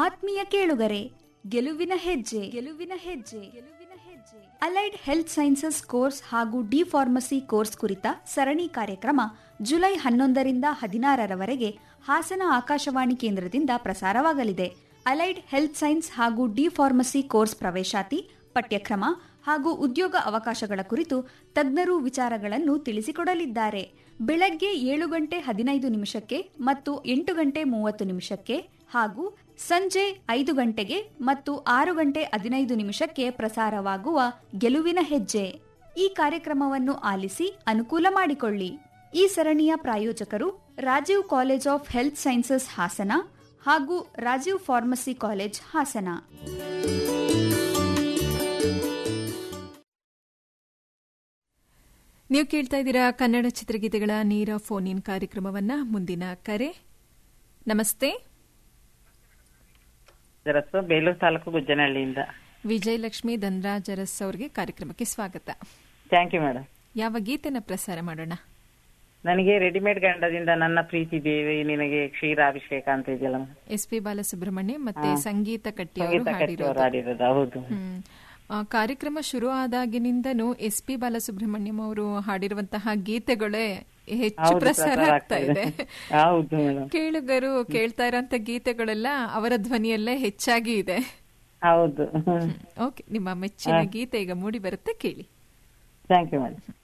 ಆತ್ಮೀಯ ಕೇಳುಗರೆ ಗೆಲುವಿನ ಹೆಜ್ಜೆ ಗೆಲುವಿನ ಹೆಜ್ಜೆ ಗೆಲುವಿನ ಹೆಜ್ಜೆ ಅಲೈಡ್ ಹೆಲ್ತ್ ಸೈನ್ಸಸ್ ಕೋರ್ಸ್ ಹಾಗೂ ಡಿ ಫಾರ್ಮಸಿ ಕೋರ್ಸ್ ಕುರಿತ ಸರಣಿ ಕಾರ್ಯಕ್ರಮ ಜುಲೈ ಹನ್ನೊಂದರಿಂದ ಹದಿನಾರರವರೆಗೆ ಹಾಸನ ಆಕಾಶವಾಣಿ ಕೇಂದ್ರದಿಂದ ಪ್ರಸಾರವಾಗಲಿದೆ ಅಲೈಡ್ ಹೆಲ್ತ್ ಸೈನ್ಸ್ ಹಾಗೂ ಡಿ ಫಾರ್ಮಸಿ ಕೋರ್ಸ್ ಪ್ರವೇಶಾತಿ ಪಠ್ಯಕ್ರಮ ಹಾಗೂ ಉದ್ಯೋಗ ಅವಕಾಶಗಳ ಕುರಿತು ತಜ್ಞರು ವಿಚಾರಗಳನ್ನು ತಿಳಿಸಿಕೊಡಲಿದ್ದಾರೆ ಬೆಳಗ್ಗೆ ಏಳು ಗಂಟೆ ಹದಿನೈದು ನಿಮಿಷಕ್ಕೆ ಮತ್ತು ಎಂಟು ಗಂಟೆ ಮೂವತ್ತು ನಿಮಿಷಕ್ಕೆ ಹಾಗೂ ಸಂಜೆ ಐದು ಗಂಟೆಗೆ ಮತ್ತು ಆರು ಗಂಟೆ ಹದಿನೈದು ನಿಮಿಷಕ್ಕೆ ಪ್ರಸಾರವಾಗುವ ಗೆಲುವಿನ ಹೆಜ್ಜೆ ಈ ಕಾರ್ಯಕ್ರಮವನ್ನು ಆಲಿಸಿ ಅನುಕೂಲ ಮಾಡಿಕೊಳ್ಳಿ ಈ ಸರಣಿಯ ಪ್ರಾಯೋಜಕರು Rajiv college of health sciences Hassan ಹಾಗೂ ರಾಜೀವ್ ಫಾರ್ಮಸಿ ಕಾಲೇಜ್ ಹಾಸನ ನೀವು ಕೇಳ್ತಾ ಇದ್ದೀರಾ ಕನ್ನಡ ಚಿತ್ರಗೀತೆಗಳ ನೇರ ಫೋನ್ ಇನ್ ಕಾರ್ಯಕ್ರಮವನ್ನ ಮುಂದಿನ ಕರೆ ನಮಸ್ತೆ ಜರಸು ಬೇಲೂರು ತಾಲೂಕು ಗುಜ್ಜನಹಳ್ಳಿಯಿಂದ ವಿಜಯಲಕ್ಷ್ಮಿ ಧನರಾಜ್ ಅರಸ್ ಅವರಿಗೆ ಕಾರ್ಯಕ್ರಮಕ್ಕೆ ಸ್ವಾಗತ ಥ್ಯಾಂಕ್ ಯು ಮೇಡಮ್ ಯಾವ ಗೀತೆನ ಪ್ರಸಾರ ಮಾಡೋಣ ನನಗೆ ರೆಡಿಮೇಡ್ ಗಂಡದಿಂದ ನನ್ನ ಪ್ರೀತಿ ದೇವಿ ನಿನಗೆ ಕ್ಷೀರಾಭಿಷೇಕ ಅಂತ ಇದೆಯಲ್ಲ madam. ಎಸ್ ಪಿ ಬಾಲಸುಬ್ರಹ್ಮಣ್ಯ ಮತ್ತೆ ಸಂಗೀತ ಕಟ್ಟಿ ಅವರು ಸಂಗೀತ ಕಟ್ಟಿ ಅವರು ಹಾಡಿರೋದು ಹಾಡಿರೋದು ಹೌದು ಹ್ಮ್. ಆ, ಕಾರ್ಯಕ್ರಮ ಶುರು ಆದಾಗಿನಿಂದನೂ ಎಸ್ ಪಿ ಬಾಲಸುಬ್ರಹ್ಮಣ್ಯಂ ಅವರು ಹಾಡಿರುವಂತಹ ಗೀತೆಗಳೇ ಹೆಚ್ಚು ಹೌದು, ಪ್ರಸಾರ ಪ್ರಸಾರ ಆಗ್ತಾ ಆಗ್ತಾ ಇದೆ ಇದೆ. ಹೌದು ಮೇಡಮ್ ಕೇಳುಗರು ಕೇಳ್ತಾ ಇರೋಂಥ ಗೀತೆಗಳೆಲ್ಲ ಅವರ ಧ್ವನಿಯಲ್ಲೇ ಹೆಚ್ಚಾಗಿ ಇದೆ ಹೌದು ಓಕೆ ನಿಮ್ಮ ಮೆಚ್ಚಿನ ಗೀತೆ ಈಗ ಮೂಡಿ ಬರುತ್ತೆ ಕೇಳಿ ಥ್ಯಾಂಕ್ ಯು ಮೇಡಮ್